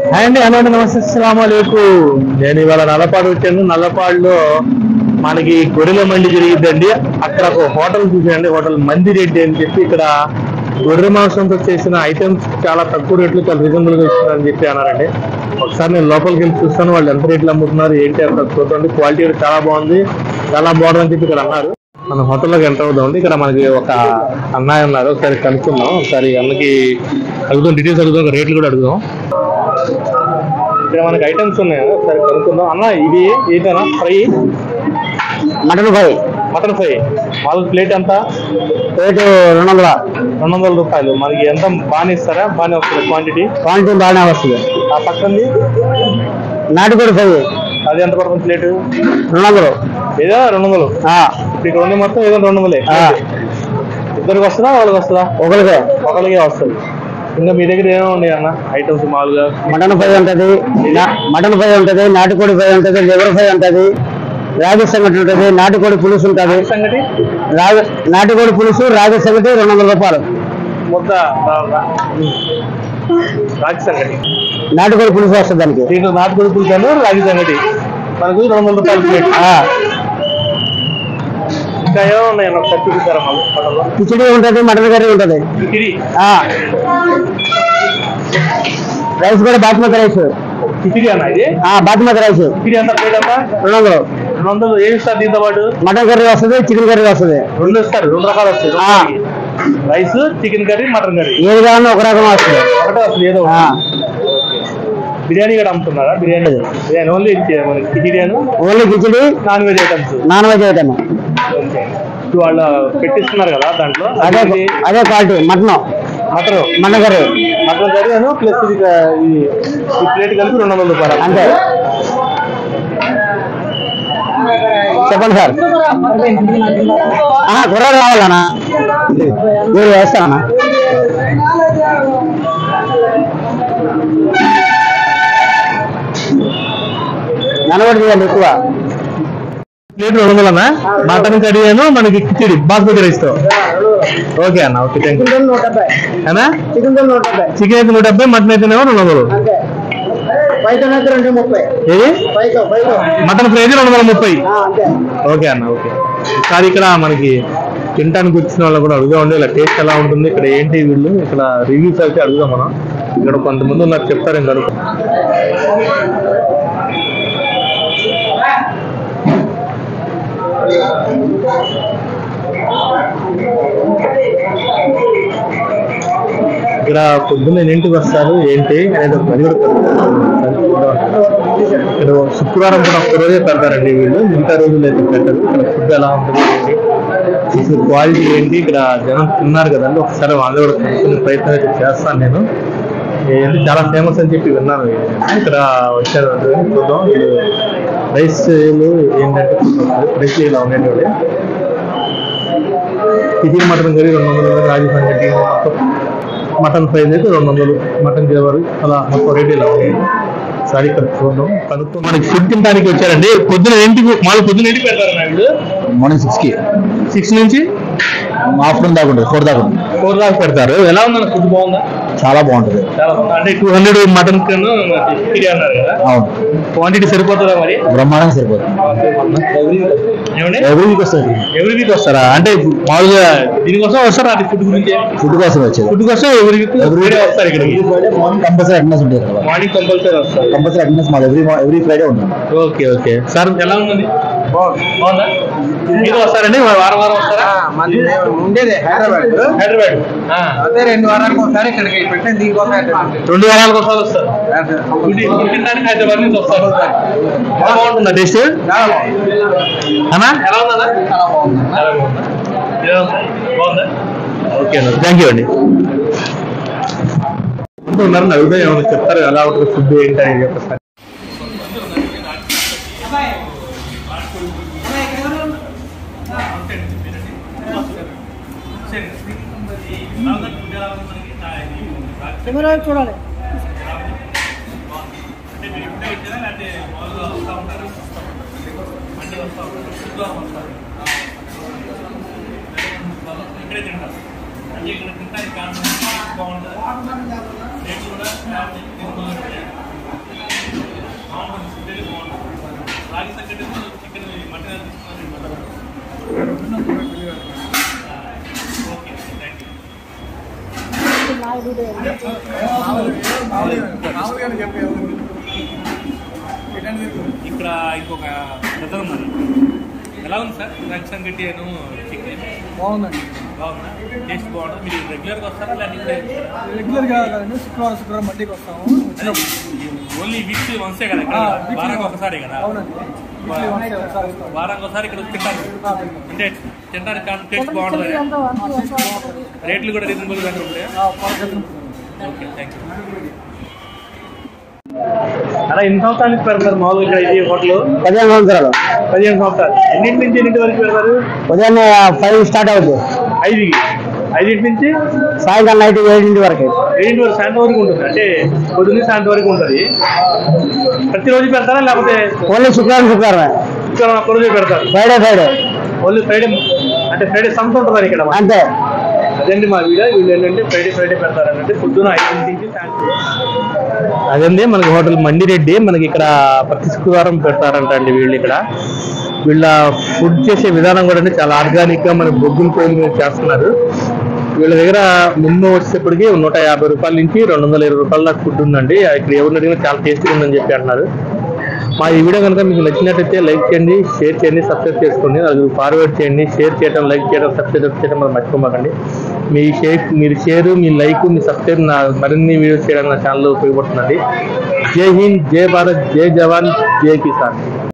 Hi అండి hello అండి నమస్తే అస్సలాము అలైకుం నేను ఇవాళ నల్లపాడు వచ్చాను నల్లపాడులో మనకి గొర్రెల మండి జరిగిద్దండి అక్కడ ఒక హోటల్ చూసానండి హోటల్ మంది రెడ్డి అని చెప్పి ఇక్కడ గొర్రె మాంసంతో చేసిన ఐటమ్స్ చాలా తక్కువ రేట్లు చాలా రీజనబుల్ గా ఇస్తున్నారని చెప్పి అన్నారండి ఒకసారి నేను లోపలికి వెళ్ళి చూస్తాను వాళ్ళు ఎంత రేట్లు అమ్ముతున్నారు ఏంటి అంత చూడండి క్వాలిటీ కూడా చాలా బాగుంది చాలా బాగుంది అని చెప్పి ఇక్కడ అన్నారు మన హోటల్లోకి ఎంటర్ అవుదామండి ఇక్కడ మనకి ఒక అన్నయ్య ఉన్నారు ఒకసారి కనుక్కుందాం ఒకసారి అన్నకి అడుగుదాం డీటెయిల్స్ అడుగుదాం రేట్లు కూడా అడుగుదాం ఇక్కడ మనకి ఐటమ్స్ ఉన్నాయి కదా, ఒకసారి కనుక్కుందాం అన్న ఇది ఏంటన్నా fry mutton fry mutton fry వాళ్ళ ప్లేట్ ఎంత రేటు రెండు వందల రెండు వందల రూపాయలు మనకి ఎంత బాగానే ఇస్తారా బాగానే వస్తుంది క్వాంటిటీ క్వాంటిటీ బాగానే వస్తుంది ఆ పక్కనది నాటుకోడి ఫ్రై అది ఎంత పడుతుంది ప్లేట్ రెండు వందలు ఏదో రెండు వందలు ఆ, ఇప్పుడు ఇక్కడ ఉంది మొత్తం ఏదో రెండు వందలే ఆ, ఇద్దరికి వస్తుందా వాళ్ళకి వస్తుందా ఒకరికే ఒకరికే వస్తుంది ఇంకా మీ దగ్గర ఏమో ఉన్నాయి అన్న ఐటమ్స్ మామూలుగా మటన్ ఫ్రై ఉంటది నా- మటన్ ఫ్రై ఉంటది నాటుకోడి ఫ్రై ఉంటది లివర్ ఫ్రై ఉంటది రాగి సంగటి ఉంటది నాటుకోడి పులుసు ఉంటది సంగటి రాగి నాటుకోడి పులుసు రాగి సంగటి రెండు వందల రూపాయలు ముద్ద రాగి సంగటి నాటుకోడి పులుసు వస్తుంది దానికి దీంట్లో నాటుకోడి పులుసాను రాగి సంగటి మనకు రెండు వందల రూపాయలు ప్లేట్ ఆ, ఇంకా ఏమో ఉన్నాయి అన్న ఒకసారి చూపిస్తారా మాకు పటంలో కిచిడి ఉంటది మటన్ కర్రీ ఉంటది కిచిడి ఆ. రైస్ కూడా బాస్మతి రైస్ కిచిడి అన్న ఇది ఆ, బాస్మతి రైస్ కిచిడి ఎంత ప్లేట్ ఎంత రెండు వందలు రెండు వందలు ఏమి ఇస్తారు దీంతో పాటు మటన్ కర్రీ వస్తుంది చికెన్ కర్రీ వస్తుంది రెండు ఇస్తారు రెండు రకాలు వస్తాయి ఆ. Rice chicken curry mutton curry ఏది కావాలన్నా ఒక రకం వస్తుంది ఒకటే వస్తుంది ఏదో ఆ, బిర్యానీ కూడా అమ్ముతున్నారా బిర్యానీ బిర్యానీ ఓన్లీ మనకి కిచిడి అను only khichdi non veg items non veg item okay ఇప్పుడు వాళ్ళు పెట్టిస్తున్నారు కదా దాంట్లో అదే అది అదే quality mutton mutton mutton curry mutton curry అను ప్లస్ ఇది ఈ ఈ ప్లేట్ కలిపి రెండు వందల రూపాయలు అంతే చెప్పండి సార్ ఆహా, కుర్రాడు కావాలనా మీరు వేస్తానా నలభై చేయాలి ఎక్కువ ప్లేట్ రెండు వందలనా మటన్ కర్రీ అను మనకి కిచిడి బాస్మతి రైస్ తో ఓకే అన్న ఓకే థ్యాంక్ యూ నూట డెబ్బై అనా చికెన్ నూట డెబ్బై చికెన్ అయితే నూట డెబ్బై మటన్ అయితేనేమో రెండు వందలు అంతే పైసలు అయితే రెండు ముప్పై ఏది పైసలు పైసలు మటన్ ఫ్రై అయితే రెండు వందల ముప్పై అంతే ఓకే అన్న ఓకే ఈసారి ఇక్కడ మనకి తినడానికి వచ్చిన వాళ్ళు కూడా అడుగుదా ఉండే ఇలా టేస్ట్ ఎలా ఉంటుంది ఇక్కడ ఏంటి వీళ్ళు ఇక్కడ రివ్యూస్ అయితే అడుగుదాం మనం ఇక్కడ కొంతమంది ఉన్నారు చెప్తారు ఇంకా అడుగు ఇక్కడ పొద్దున్న ఎన్నింటికి వస్తారు ఏంటి అనేది ఒక పని కూడా కనుక్కుందాం. ఇక్కడ శుక్రవారం కూడా ఒక్క రోజే పెడతారండి వీళ్ళు మిగతా రోజులు అయితే పెట్టరు ఇక్కడ ఫుడ్ ఎలా ఉంటుంది ఏంటి అసలు క్వాలిటీ ఏంటి ఇక్కడ జనం తిన్నారు కదండి ఒకసారి వాళ్ళు కూడా కనుక్కునే ప్రయత్నం అయితే చేస్తాను నేను ఏంటి చాలా ఫేమస్ అని చెప్పి విన్నాను ఇక్కడ వచ్చారు చూద్దాం వీళ్ళు రైస్ ఏంటంటే రైస్ ఇలా ఉండేవి ఇది మటన్ కర్రీ రెండు వందలు రాజీ సంగటి మొత్తం మటన్ ఫ్రై అయితే రెండు వందలు మటన్ జవరి అలా మొత్తం రేట్ ఇలా ఉన్నాయి సరే ఇక్కడ చూద్దాం కనుక్కో మనకి ఫుడ్ తినడానికి వచ్చారండి పొద్దున ఏంటికి మాలు పొద్దున ఏంటి పెడతారు వీళ్ళు మార్నింగ్ సిక్స్ కి సిక్స్ నుంచి ఆఫ్టర్నూన్ దాకా ఉంటుంది ఫోర్ దాకా ఉంటుంది ఫోర్ దాకా పెడతారు ఎలా ఉందన్న ఫుడ్ బాగుందా చాలా బాగుంటుంది చాలా బాగుంది అంటే టూ హండ్రెడ్ మటన్ కన్నా చికెన్ అన్నారు కదా అవును క్వాంటిటీ సరిపోతుందా మరి బ్రహ్మాండంగా సరిపోతుంది ఏమండి ఎవ్రీ వీక్ వస్తుంది ఎవ్రీ వీక్ వస్తారా అంటే మామూలుగా దీనికోసం వస్తారా అది ఫుడ్ గురించి ఫుడ్ కోసం వచ్చేది ఫుడ్ కోసం ఎవ్రీ వీక్ ఎవ్రీ వస్తారు ఇక్కడికి ఫ్రైడే మార్నింగ్ కంపల్సరీ అటెండెన్స్ ఉంటుంది ఇక్కడ మార్నింగ్ కంపల్సరీ వస్తారు కంపల్సరీ అటెండెన్స్ మాది ఎవ్రీ ఎవ్రీ ఫ్రైడే ఉంటుంది ఓకే ఓకే సార్ ఎలా ఉందండి బాగుందా మీరు వస్తారండి వారం వారం వస్తారా మంది ఉండేది హైదరాబాద్ హైదరాబాద్ ఆ. అదే రెండు వారాలకు ఒకసారి ఇక్కడికి పెట్టిన దీనికోసం హైదరాబాద్ రెండు వారాలకు ఒకసారి వస్తారు ఫుడ్ ఫుడ్ తినడానికి హైదరాబాద్ నుంచి వస్తారు ఎలా బాగుంటుందా టేస్ట్ చాలా బాగుంది అన్నా ఎలా ఉందన్నా చాలా బాగుంది చాలా బాగుందా ఎలా ఉంది? బాగుందా ఓకే అన్న థ్యాంక్ యూ అండి ముందు ఉన్నారు అడుగుతా ఏమైనా చెప్తారు ఎలా ఉంటుంది ఫుడ్ ఏంటి అని చెప్పేసి కెమెరా చూడాలి బాగుంటుంది ఇక్కడ ఇంకొక బ్రదర్ ఉన్నారు ఎలా ఉంది సార్ రంక్షన్ గట్టి అను చికెన్ బాగుందండి బాగుందా టేస్ట్ బాగుంటుంది మీరు రెగ్యులర్గా వస్తారా లేకపోతే రెగ్యులర్ గా కాదండి శుక్రవారం శుక్రవారం మళ్ళీకి వస్తాము వచ్చినప్పుడు ఓన్లీ వీక్లీ వన్సే కదా ఇక్కడ ఆ, weekly వారానికి once. ఒకసారి కదా అవునండి వీక్లీ వన్స్ ఒకసారి వస్తాము. వారానికి ఒకసారి ఇక్కడ వచ్చి తింటారు ఆ, తింటాం. అంటే తినడానికి కానీ టేస్ట్ బాగుంటుంది ఆ, టేస్ట్ బాగుంటుంది. రేట్లు కూడా రీజనబుల్ గానే ఉంటాయా ఆ, పర్ఫెక్ట్. ఓకే థ్యాంక్ యూ అలా ఎన్ని సంవత్సరాల నుంచి పెడతారు మామూలుగా ఇక్కడ ఇది హోటల్ పదిహేను సంవత్సరాలు పదిహేను సంవత్సరాలు ఎన్నింటి నుంచి ఎన్నింటి వరకు పెడతారు ఉదయాన్నే ఫైవ్ స్టార్ట్ అవుతుంది ఐదుకి ఐదింటి నుంచి సాయంకాలం నైట్ ఏడింటి వరకు ఏడింటి వరకు సాయంత్రం వరకు ఉంటుంది అంటే పొద్దున్న సాయంత్రం వరకు ఉంటుంది ప్రతిరోజు పెడతారా లేకపోతే ఓన్లీ శుక్రవారం శుక్రవారం శుక్రవారం ఒక్క రోజే పెడతారు ఫ్రైడే ఫ్రైడే ఓన్లీ ఫ్రైడే అంటే ఫ్రైడే సంత ఉంటుంది ఇక్కడ మనకి. అంతే అదండి మా వీడియో వీళ్ళు ఏంటంటే ఫ్రైడే ఫ్రైడే పెడతారనంటే పొద్దున ఐదింటి నుంచి సాయంత్రం అదండి మనకి హోటల్ మండిరెడ్డి మనకి ఇక్కడ ప్రతి శుక్రవారం పెడతారంట అండి వీళ్ళు ఇక్కడ వీళ్ళ ఫుడ్ చేసే విధానం కూడా అండి చాలా ఆర్గానిక్ గా మన బొగ్గుల పొయ్యిల మీద చేస్తున్నారు వీళ్ళ దగ్గర మినిమం వచ్చేటప్పటికి నూట యాభై రూపాయల నుంచి రెండు వందల ఇరవై రూపాయల దాకా ఫుడ్ ఉందండి ఇక్కడ ఎవరిని అడిగినా చాలా టేస్టీగా ఉందని చెప్పి అంటున్నారు మా ఈ వీడియో కనుక మీకు నచ్చినట్టయితే లైక్ చేయండి షేర్ చేయండి సబ్స్క్రైబ్ చేసుకోండి నలుగురు ఫార్వర్డ్ చేయండి షేర్ చేయడం లైక్ చేయడం సబ్స్క్రైబ్ చేయడం మనం మర్చిపోమాకండి మీ షేర్ మీరు షేర్ మీ లైక్ మీ సబ్స్క్రైబ్ నా మరిన్ని వీడియోస్ చేయడానికి నా ఛానల్ ఉపయోగపడుతుందండి జై హింద్ జై భారత్ జై జవాన్ జై కిసాన్